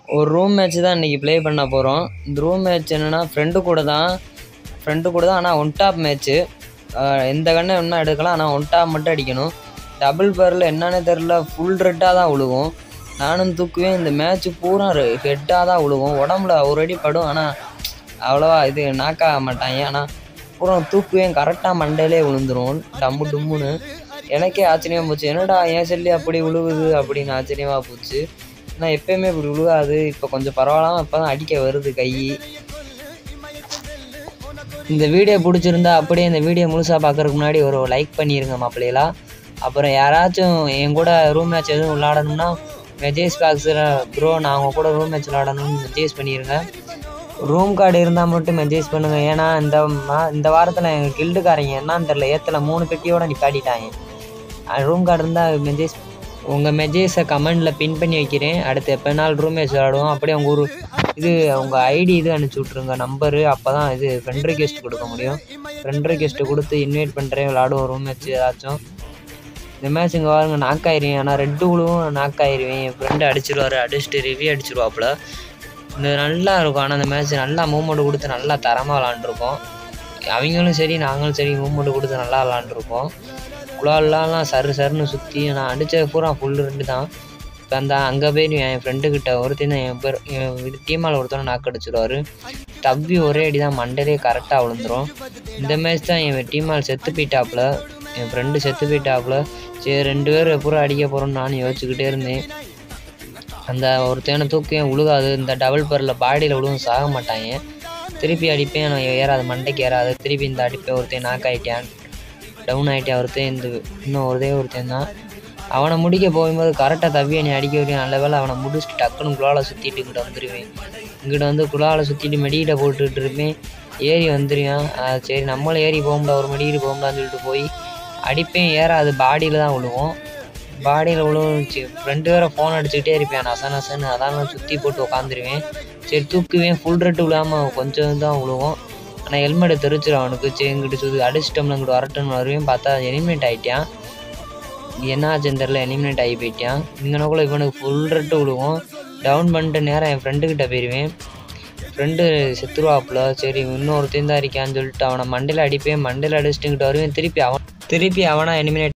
ஒரு room match தான் இன்றைக்கி ப்ளே பண்ண போகிறோம் இந்த ரூம் மேட்ச் என்னென்னா ஃப்ரெண்டு கூட தான் ஃப்ரெண்டு கூட தான் ஆனால் ஒன் டாப் மேட்ச்சு எந்த கண்ணை ஒன்றா எடுக்கலாம் ஆனால் ஒன் டாப் மட்டும் அடிக்கணும் டபுள் பேரில் என்னன்னே தெரில ஃபுல் ரெட்டாக தான் விழுகும் நானும் தூக்குவேன் இந்த மேட்ச் பூரா ஹெட்டாக தான் விழுகும் உடம்புல ஒரு அடி படும் ஆனால் அவ்வளோவா இது நாக்காக மாட்டாங்க ஆனால் பூரா தூக்குவேன் கரெக்டாக மண்டையிலே விழுந்துரும் டம்மு டும்முன்னு எனக்கே ஆச்சரியமாக போச்சு என்னடா ஏன் சொல்லி அப்படி விழுவுது அப்படின்னு ஆச்சரியமாக போச்சு ஆனால் எப்பயுமே இப்படி விழுகாது இப்போ கொஞ்சம் பரவாயில்லாம இப்போ தான் அடிக்க வருது கை இந்த வீடியோ பிடிச்சிருந்தா அப்படியே இந்த வீடியோ முழுசாக பார்க்கறதுக்கு முன்னாடி ஒரு லைக் பண்ணிடுங்க மாப்பிள்ளைகளா அப்புறம் யாராச்சும் என் கூட ரூம் மேட்ச் எதுவும் விளாடணும்னா மெஜேஸ் பாக்ஸில் ப்ரோ நான் அவங்க கூட ரூம் மேட்ச் விளாடணும்னு மெஜேஸ் பண்ணிடுங்க ரூம் கார்டு இருந்தால் மட்டும் மெஜேஸ் பண்ணுங்கள் ஏன்னா இந்த மா இந்த வாரத்தில் எங்கள் கில்டுக்காரங்க என்னன்னு தெரில ஏற்றல மூணு பெட்டியோட நிப்பாட்டிட்டாங்க ரூம் கார்டு இருந்தால் மெஜேஸ் உங்கள் மெஜேஸை கமெண்டில் பின் பண்ணி வைக்கிறேன் அடுத்து எப்போ நாள் ரூம் மேட்ச் விளாடுவோம் அப்படியே உங்கள் ஊர் இது உங்கள் ஐடி இது அனுப்பிச்சி விட்ருங்க நம்பரு அப்போ தான் இது ஃப்ரெண்ட் ரிக்வெஸ்ட் கொடுக்க முடியும் ஃப்ரெண்ட் ரிக்வெஸ்ட்டு கொடுத்து இன்வைட் பண்ணுறேன் விளாடுவோம் ரூம் மேட்ச் ஏதாச்சும் இந்த மேட்ச் இங்கே பாருங்க நாக் ஆயிருவேன் ஆனால் ரெட்டு விழுவும் நாக் ஆயிருவேன் என் ஃப்ரெண்டு அடிச்சிருவாரு அடிச்சுட்டு ரிவ்யூ அடிச்சிருவாப்புல இந்த நல்லா இருக்கும் ஆனால் அந்த மேட்ச் நல்லா மூமெண்ட் கொடுத்து நல்லா தரமாக விளாண்டுருக்கோம் அவங்களும் சரி நாங்களும் சரி மூமெண்ட் கொடுத்து நல்லா விளாண்டுருக்கோம் குழாலாம் சரு சருன்னு சுற்றி நான் அடித்தது பூரா ஃபுல் ரெண்டு தான் இப்போ அந்த அங்கே போய் என் ஃப்ரெண்டுக்கிட்ட ஒருத்தன் தான் என் பேர் என் இது டீமால் ஒருத்தனை நாக்கு அடிச்சிருவாரு டப்பி ஒரே அடி தான் மண்டலே கரெக்டாக விழுந்துரும் இந்த மேட்ச் தான் என் டீமால் செத்து போயிட்டாப்புல என் ஃப்ரெண்டு செத்து போயிட்டாப்புல சரி ரெண்டு பேர் எப்போ அடிக்க போகிறோம்னு நானும் யோசிச்சுக்கிட்டே இருந்தேன் அந்த ஒருத்தனை தூக்கியும் விழுகாது இந்த டபுள் பேரில் பாடியில் விழுவும் சாக மாட்டாங்க திருப்பி அடிப்பேன் நான் ஏறாது மண்டைக்கு ஏறாது திருப்பி இந்த அடிப்பேன் ஒருத்தன் நாக் ஆகிட்டான் டவுன் ஆகிட்டேன் ஒருத்தன் இந்த இன்னும் ஒருதே ஒருத்தன் தான் அவனை முடிக்க போகும்போது கரெக்டாக தவ்வி என்னை அடிக்க வைக்க நல்ல வேலை அவனை முடிச்சுட்டு டக்குன்னு குழாவில் சுற்றிட்டு இங்கிட்ட வந்துடுவேன் இங்கிட்ட வந்து குழாவில் சுற்றிட்டு மெடிக்கிட்ட போட்டுக்கிட்டு இருப்பேன் ஏறி வந்துடுவேன் சரி நம்மளும் ஏறி போக முடியாது ஒரு மெடிக்கிட்டு போக முடியாதுன்னு சொல்லிட்டு போய் அடிப்பேன் ஏறாது பாடியில் தான் விழுவோம் பாடியில் விழுந்துச்சு ரெண்டு பேரை ஃபோன் அடிச்சுக்கிட்டே இருப்பேன் நச நசன்னு அதான் நான் சுற்றி போட்டு உட்காந்துருவேன் சரி தூக்குவேன் ஃபுல் ரெட்டு விழாமல் கொஞ்சம் தான் விழுவோம் ஆனால் ஹெல்மெட்டை தெரிச்சிடும் அவனுக்கு சரி இங்கிட்டு சுற்றி அடிச்சிட்டோம்ல இங்கிட்டு வரட்டுன்னு வருவேன் பார்த்தா எலிமினேட் ஆகிட்டான் என்ன ஆச்சுன்னு தெரில எலிமினேட் ஆகி போயிட்டான் இங்கனக்குள்ள இவனுக்கு ஃபுல் ரெட்டு விழுவும் டவுன் பண்ணிட்டு நேரம் என் ஃப்ரெண்டுக்கிட்ட போயிடுவேன் ஃப்ரெண்டு செத்துருவாப்புல சரி இன்னொருத்தையும் தான் இருக்கான்னு சொல்லிட்டு அவனை மண்டையில் அடிப்பேன் மண்டையில் அடிச்சுட்டு இங்கிட்ட வருவேன் திருப்பி அவன் திருப்பி அவனா எலிமினேட்